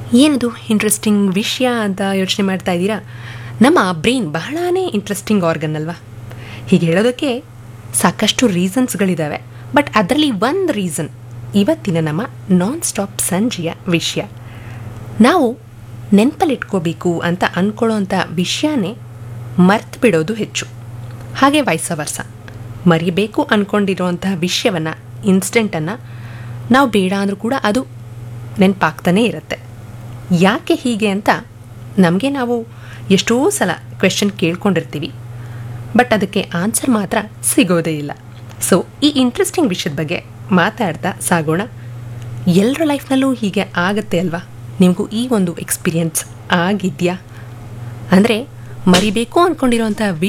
ಏನದು ಇಂಟ್ರೆಸ್ಟಿಂಗ್ ವಿಷಯ ಅಂತ ಯೋಚನೆ ಮಾಡ್ತಾ ಇದ್ದೀರಾ ನಮ್ಮ ಬ್ರೈನ್ ಬಹಳಾನೇ ಇಂಟ್ರೆಸ್ಟಿಂಗ್ ಆರ್ಗನ್ ಅಲ್ವಾ ಹೀಗೆ ಹೇಳೋದಕ್ಕೆ ಸಾಕಷ್ಟು ರೀಸನ್ಸ್ಗಳಿದ್ದಾವೆ ಬಟ್ ಅದರಲ್ಲಿ ಒಂದು ರೀಸನ್ ಇವತ್ತಿನ ನಮ್ಮ ನಾನ್ ಸ್ಟಾಪ್ ಸಂಜೆಯ ವಿಷಯ ನಾವು ನೆನಪಲ್ಲಿಟ್ಕೋಬೇಕು ಅಂತ ಅಂದ್ಕೊಳ್ಳೋಂಥ ವಿಷಯನೇ ಮರ್ತು ಬಿಡೋದು ಹೆಚ್ಚು ಹಾಗೆ ವಯಸ್ಸ ವರ್ಷ ಮರಿಬೇಕು ಅಂದ್ಕೊಂಡಿರೋಂಥ ವಿಷಯವನ್ನು ಇನ್ಸ್ಟೆಂಟನ್ನು ನಾವು ಬೇಡ ಅಂದರೂ ಕೂಡ ಅದು ನೆನಪಾಗ್ತಾನೇ ಇರುತ್ತೆ ಯಾಕೆ ಹೀಗೆ ಅಂತ ನಮಗೆ ನಾವು ಎಷ್ಟೋ ಸಲ ಕ್ವೆಶನ್ ಕೇಳ್ಕೊಂಡಿರ್ತೀವಿ ಬಟ್ ಅದಕ್ಕೆ ಆನ್ಸರ್ ಮಾತ್ರ ಸಿಗೋದೇ ಇಲ್ಲ ಸೊ ಈ ಇಂಟ್ರೆಸ್ಟಿಂಗ್ ವಿಷಯದ ಬಗ್ಗೆ ಮಾತಾಡ್ತಾ ಸಾಗೋಣ ಎಲ್ಲರ ಲೈಫ್ನಲ್ಲೂ ಹೀಗೆ ಆಗತ್ತೆ ಅಲ್ವಾ ನಿಮಗೂ ಈ ಒಂದು ಎಕ್ಸ್ಪೀರಿಯನ್ಸ್ ಆಗಿದೆಯಾ ಅಂದರೆ ಮರಿಬೇಕು ಅಂದ್ಕೊಂಡಿರೋಂಥ